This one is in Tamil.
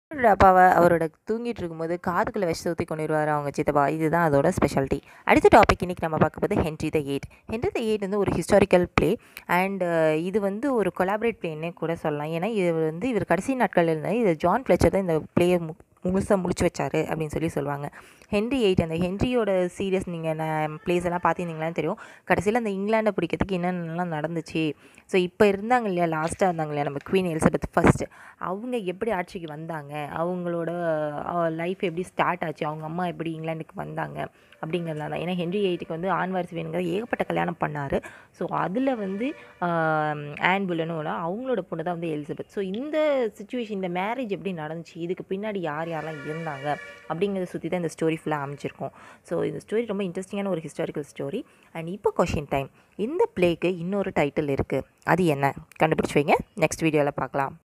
அவரோட அப்பாவை அவரோட தூங்கிட்டு இருக்கும்போது காதுக்குள்ளே விஷத்தை ஊற்றி கொண்டுருவார் அவங்க சித்தப்பா இதுதான் அதோட ஸ்பெஷாலிட்டி அடுத்த டாபிக் இன்றைக்கி நம்ம பார்க்க போது Henry the eight Henry the eight வந்து ஒரு ஹிஸ்டாரிக்கல் ப்ளே அண்ட் இது வந்து ஒரு கொலாபரேட் ப்ளேன்னே கூட சொல்லலாம் ஏன்னா இது வந்து இவர் கடைசி நாட்கள் இருந்தால் இது ஜான் ஃப்ளெச்சர் தான் இந்த ப்ளேயை முழுசாக முடிச்சு வச்சாரு அப்படின்னு சொல்லி சொல்லுவாங்க ஹென்ரி எயிட் அந்த ஹென்ரியோட சீரியஸ் நீங்கள் நான் பிளேஸ் எல்லாம் பார்த்திருந்தீங்களான்னு தெரியும் கடைசியில் அந்த இங்கிலாண்டை பிடிக்கிறதுக்கு என்னென்னலாம் நடந்துச்சு ஸோ இப்போ இருந்தாங்க இல்லையா லாஸ்ட்டாக இருந்தாங்க இல்லையா நம்ம குவீன் எலிசபெத் ஃபர்ஸ்ட் அவங்க எப்படி ஆட்சிக்கு வந்தாங்க அவங்களோட லைஃப் எப்படி ஸ்டார்ட் ஆச்சு அவங்க அம்மா எப்படி இங்கிலாந்துக்கு வந்தாங்க அப்படிங்கிறதுலாம் தான் ஏன்னா ஹென்ரி எயிட்டுக்கு வந்து ஆண் வாரிசு வேணுங்கிற ஏகப்பட்ட கல்யாணம் பண்ணார் ஸோ அதில் வந்து ஆன் புல்லனும் அவங்களோட பொண்ணு தான் வந்து எலிசபெத் ஸோ இந்த சுச்சுவேஷன் இந்த மேரேஜ் எப்படி நடந்துச்சு இதுக்கு பின்னாடி யார் யாரெல்லாம் இருந்தாங்க அப்படிங்கிறத சுற்றி தான் இந்த ஸ்டோரி ஃபுல்லாக அமைச்சிருக்கோம் ஸோ இந்த ஸ்டோரி ரொம்ப இன்ட்ரெஸ்டிங்கான ஒரு ஹிஸ்டாரிக்கல் ஸ்டோரி அண்ட் இப்போ கொஷின் டைம் இந்த ப்ளேக்கு இன்னொரு டைட்டில் இருக்குது அது என்ன கண்டுபிடிச்சி வைங்க நெக்ஸ்ட் வீடியோவில் பார்க்கலாம்